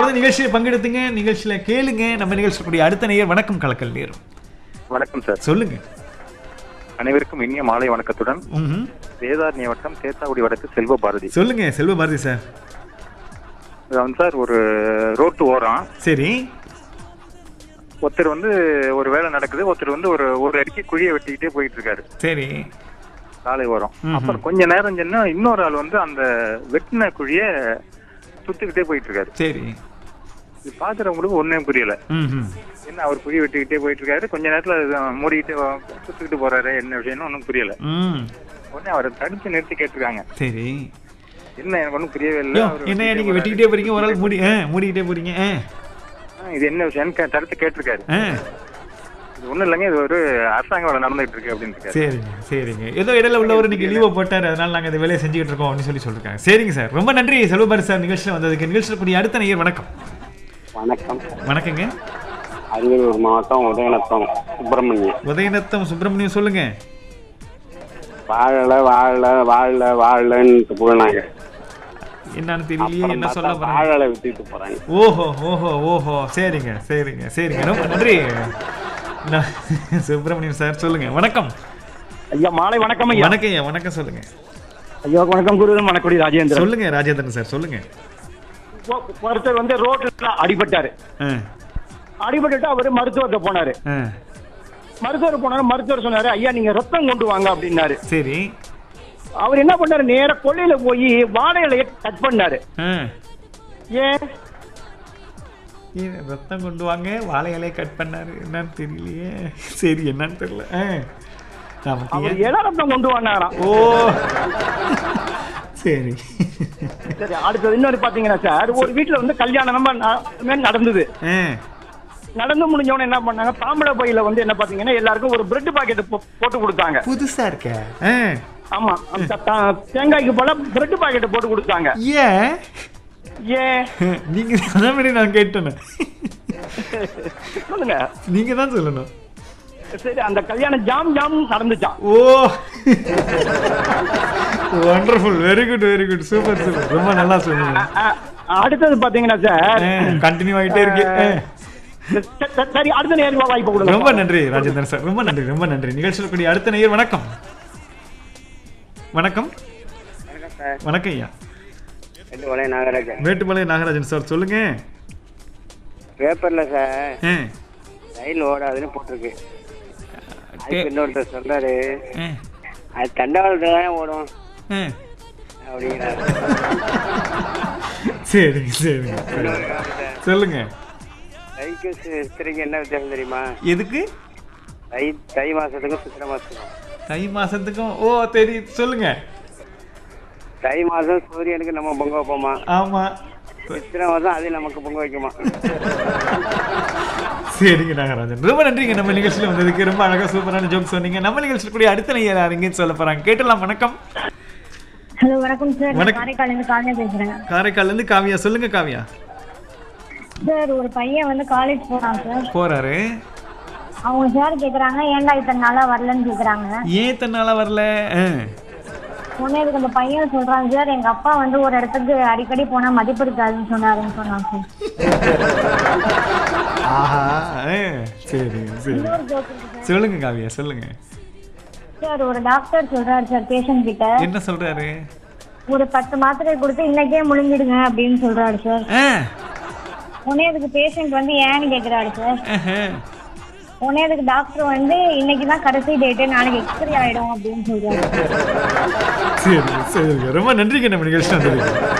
தொடர்ந்து நிகழ்ச்சியை பங்கெடுத்துங்க நிகழ்ச்சியில கேளுங்க நம்ம நிகழ்ச்சி கூடிய அடுத்த நேயர் வணக்கம் கலக்கல் நேரம் வணக்கம் சார் சொல்லுங்க அனைவருக்கும் இனிய மாலை வணக்கத்துடன் ம்ஹும். வேதாரண்ய வட்டம் தேத்தாக்குடி வடக்கு செல்வ பாரதி சொல்லுங்க செல்வ பாரதி சார் இது வந்து சார் ஒரு ரோட்டு ஓரம் சரி ஒருத்தர் வந்து ஒரு வேலை நடக்குது ஒருத்தர் வந்து ஒரு ஒரு அடிக்கு குழியை வெட்டிக்கிட்டே போயிட்டு இருக்காரு சரி சாலை ஓரம் ம்ஹும். அப்புறம் கொஞ்ச நேரம் சென்னா இன்னொரு ஆள் வந்து அந்த வெட்டின குழிய சுத்திக்கிட்டே போயிட்டு இருக்காரு சரி இது பாக்குறவங்களுக்கு ஒண்ணுமே புரியல ம்ஹும். என்ன அவர் குழி வெட்டிக்கிட்டே போயிட்டு இருக்காரு கொஞ்ச நேரத்துல இது மூடிக்கிட்டு வா- சுத்திக்கிட்டு போறாரு என்ன விஷயம்னு ஒன்றும் புரியல ம் உடனே அவரை தடுத்து நிறுத்தி கேட்டிருக்காங்க சரி என்ன எனக்கு ஒன்றும் புரியவே இல்லை யோ, அவரு என்னையா நீங்க போறாரு. வெட்டிக்கிட்டே போறீங்க ஒரு ஆள் மூடி ஆ, மூடிக்கிட்டே போறீங்க ஆ, ஆ, இது என்ன விஷயம் தடுத்து கேட்டிருக்காரு ஆ. இது ஒண்ணும் இல்லைங்க இது ஒரு அரசாங்க வேலை நடந்துட்டு இருக்கு அப்படின்னு இருக்காரு சரிங்க சரிங்க ஏதோ இடையில உள்ளவர் இன்னைக்கு லீவை போட்டாரு அதனால நாங்க இந்த வேலையை செஞ்சுக்கிட்டு இருக்கோம் அப்படின்னு சொல்லி சொல்லிருக்காங்க சரிங்க சார் ரொம்ப நன்றி செல்வபாரதி சார் நிகழ்ச்சியில் வந்ததுக்கு நிகழ்ச்சியில் கூடிய அடுத்த நேயர் வணக்கம் வணக்கம் வணக்கங்க அரியலூர் மாவட்டம் உதயநத்தம் சுப்பிரமணியம் உதயநத்தம் சுப்பிரமணியம் சொல்லுங்க வாழல வாழல வாழல வாழலன்னு போனாங்க என்னன்னு தெரியலையே என்ன சொல்ல போறாங்க வாழலை வித்துட்டு போறாங்க ஓஹோ ஓஹோ ஓஹோ சரிங்க சரிங்க சரிங்க ரொம்ப நன்றி நான் சுப்பிரமணியம் சார் சொல்லுங்க வணக்கம் ஐயா மாலை வணக்கம் ஐயா வணக்கம் ஐயா வணக்கம் சொல்லுங்க ஐயா வணக்கம் குருதன் வணக்கொடி ராஜேந்திரன் சொல்லுங்க ராஜேந்திரன் சார் சொல்லுங்க ஒ- ஒருத்தர் வந்து ரோட்ல அடிபட்டாரு ஆ, அடிபட்டுட்டு அவரு மருத்துவத்தை போனாரு ஆ, மருத்துவர் போனாரு மருத்துவர் சொன்னாரு ஐயா நீங்க ரத்தம் கொண்டு வாங்க அப்படின்னாரு சரி அவர் என்ன பண்ணாரு நேரா கொள்ளையில போய் வாழை இலைய கட் பண்ணாரு ஆ ஏன் ஏன் ரத்தம் கொண்டு வாங்க வாழை இலையை கட் பண்ணாரு என்னன்னு தெரியலையே சரி என்னன்னு தெரியல ஆ. நமக்கு அவர் ஏன்? இள ரத்தம் கொண்டு வந்தாராம் ஓ சரி சரி அடுத்தது இன்னொரு பாத்தீங்கன்னா சார் ஒரு வீட்டுல வந்து கல்யாணம் நம்ம ந- நடந்தது ஆ, நடந்து முடிஞ்சவன என்ன பண்ணாங்க தாம்பளை பையில வந்து என்ன பாத்தீங்கன்னா எல்லாருக்கும் ஒரு பிரெட் பாக்கெட் போட்டு கொடுத்தாங்க புதுசா இருக்க ஆ, ஆமா அந்த த- தேங்காய்க்கு போல பிரெட் பாக்கெட் போட்டு கொடுத்தாங்க ஏன் ஏன் நீங்க அதே மாதிரி நான் கேட்டேன் சொல்லுங்க நீங்க தான் சொல்லணும் சரி அந்த கல்யாணம் ஜாம் ஜாம் நடந்துச்சான் oh wonderful very good very good super super ரொம்ப நல்லா சொன்னீங்க அ- அடுத்தது பாத்தீங்கன்னா சார் கண்டினியூ ஆயிட்டே இருக்கு ஆ. ச- ச- சரி அடுத்த நேரம் வாய்ப்பு கொடுங்க ரொம்ப நன்றி ராஜேந்திரன் சார் ரொம்ப நன்றி ரொம்ப நன்றி நிகழ்ச்சியில் கூடிய அடுத்த நேயர் வணக்கம் வணக்கம் வணக்கம் ஐயா ரெண்டு வளைய நாகராஜன் மேட்டுமலை நாகராஜன் சார் சொல்லுங்க பேப்பர்ல சார் ஆ, ரயில் ஓடாதுன்னு போட்டிருக்கு டே- அதுக்கு இன்னொருத்தர் சொல்றாரு ஆ, அது தண்டவாளத்துல தான் ஓடும் ஆ. அப்படிங்கிறாரு சரிங்க சரிங்க சரி. சொல்லுங்க தைக்கு சித்திரைக்கு என்ன வித்தியாசம் தெரியுமா எதுக்கு தை தை மாசத்துக்கும் சித்திரை மாசத்துக்கும் தை மாசத்துக்கும் ஓ தெரியுது சொல்லுங்க தை மாசம் சூரியனுக்கு நம்ம பொங்க வைப்போமா ஆமா சித்திரை மாசம் அது நமக்கு பொங்க வைக்குமா சரிங்க நாகராஜன் ரொம்ப நன்றிங்க நம்ம நிகழ்ச்சியில் வந்ததுக்கு ரொம்ப அழகா சூப்பரான ஜோக் சொன்னீங்க நம்ம நிகழ்ச்சியில் கூடிய அடுத்த நேயர் யாருங்கன்னு சொல்ல போறாங்க கேட்டலாம் வணக்கம் ஹலோ வணக்கம் சார் நான் வணக்கம். காரைக்கால்ல இருந்து காலையில பேசுறேன் காரைக்கால்ல இருந்து காவியா சொல்லுங்க காவியா சார் ஒரு பையன் வந்து காலேஜ் போறான் சார் போறாரு அவங்க சார் கேக்குறாங்க ஏன்டா இத்தனை நாளா வரலன்னு கேக்குறாங்க ஏன் தன்னால வரல ஆ. உடனே இதுக்கு அந்த பையன் சொல்றான் சார் எங்க அப்பா வந்து ஒரு இடத்துக்கு அடிக்கடி போனா மதிப்பு இருக்காதுன்னு சொன்னாருன்னு சொன்னான் சார் ஆஹா ஆ, சரி சரி இன்னொரு joke இருக்கு சார். சொல்லுங்க காவியா சொல்லுங்க சார் ஒரு டாக்டர் சொல்றாரு சார் பேஷண்ட் கிட்ட என்ன சொல்றாரு ஒரு பத்து மாத்திரை கொடுத்து இன்னைக்கே முழுங்கிடுங்க அப்படின்னு சொல்றாரு சார் ஆ, உடனே அதுக்கு பேஷண்ட் வந்து ஏன்னு கேக்குறாரு சார் ஆஹா. உடனே அதுக்கு டாக்டர் வந்து இன்னைக்கு தான் கடைசி டேட்டு நாளைக்கு எக்ஸ்பைரி ஆயிடும் அப்படின்னு சொல்றாரு சரி சரிங்க ரொம்ப நன்றிங்க நம்ம நிகழ்ச்சி வந்ததுக்கு